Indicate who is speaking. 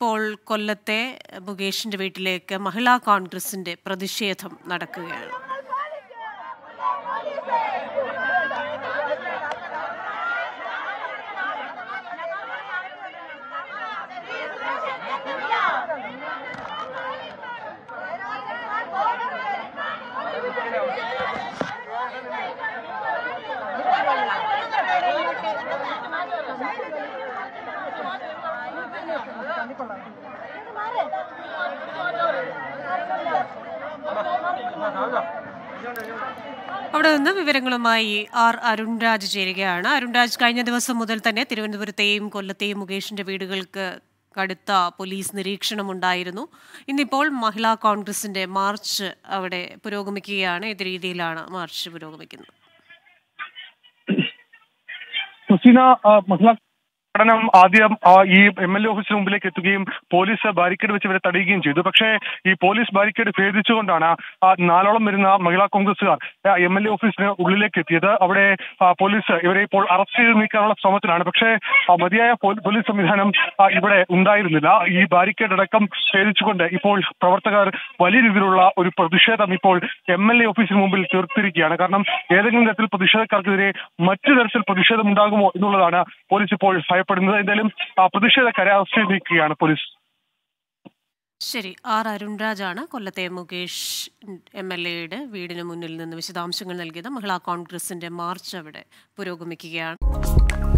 Speaker 1: ഇപ്പോൾ കൊല്ലത്തെ മുകേഷിന്റെ വീട്ടിലേക്ക് മഹിളാ കോൺഗ്രസിന്റെ പ്രതിഷേധം നടക്കുകയാണ് അവിടെ നിന്ന് വിവരങ്ങളുമായി ആർ അരുൺരാജ് ചേരുകയാണ് അരുൺരാജ് കഴിഞ്ഞ ദിവസം മുതൽ തന്നെ തിരുവനന്തപുരത്തെയും കൊല്ലത്തെയും മുകേഷിന്റെ വീടുകൾക്ക് കടുത്ത പോലീസ് നിരീക്ഷണം ഉണ്ടായിരുന്നു ഇന്നിപ്പോൾ മഹിളാ കോൺഗ്രസിന്റെ മാർച്ച് അവിടെ പുരോഗമിക്കുകയാണ് ഏത് രീതിയിലാണ് മാർച്ച് പുരോഗമിക്കുന്നത്
Speaker 2: സുസീന ആ, മഹിളാ പഠനം ആദ്യം ആ, ഈ എം എൽ എ ഓഫീസിന് മുമ്പിലേക്ക് എത്തുകയും പോലീസ് ബാരിക്കേഡ് വെച്ച് ഇവരെ തടയുകയും ചെയ്തു പക്ഷേ ഈ പോലീസ് ബാരിക്കേഡ് ഭേദിച്ചുകൊണ്ടാണ് ആ നാലോളം വരുന്ന മഹിളാ കോൺഗ്രസുകാർ എം എൽ എ ഓഫീസിന് ഉള്ളിലേക്ക് എത്തിയത് അവിടെ ആ, പോലീസ് ഇവരെ ഇപ്പോൾ അറസ്റ്റ് ചെയ്ത് നീക്കാനുള്ള ശ്രമത്തിലാണ് പക്ഷേ ആ, മതിയായ പോ- പോലീസ് സംവിധാനം ആ, ഇവിടെ ഉണ്ടായിരുന്നില്ല ഈ ബാരിക്കേഡ് അടക്കം ഭേദിച്ചുകൊണ്ട് ഇപ്പോൾ പ്രവർത്തകർ വലിയ രീതിയിലുള്ള ഒരു പ്രതിഷേധം ഇപ്പോൾ എം എൽ എ ഓഫീസിന് മുമ്പിൽ തീർത്തിരിക്കുകയാണ് കാരണം ഏതെങ്കിലും തരത്തിൽ പ്രതിഷേധക്കാർക്കെതിരെ മറ്റു തരത്തിൽ പ്രതിഷേധം ഉണ്ടാകുമോ എന്നുള്ളതാണ് പോലീസ് ഇപ്പോൾ ഭയപ്പെടുന്നത് എന്തായാലും ആ, പ്രതിഷേധക്കാരെ അറസ്റ്റ് ചെയ്ത് നീക്കുകയാണ് പോലീസ്
Speaker 1: ശരി ആർ അരുൺരാജാണ് കൊല്ലത്തെ മുകേഷ് എം എൽ എയുടെ വീടിന് മുന്നിൽ നിന്ന് വിശദാംശങ്ങൾ നൽകിയത് മഹിളാ കോൺഗ്രസിന്റെ മാർച്ച് അവിടെ പുരോഗമിക്കുകയാണ്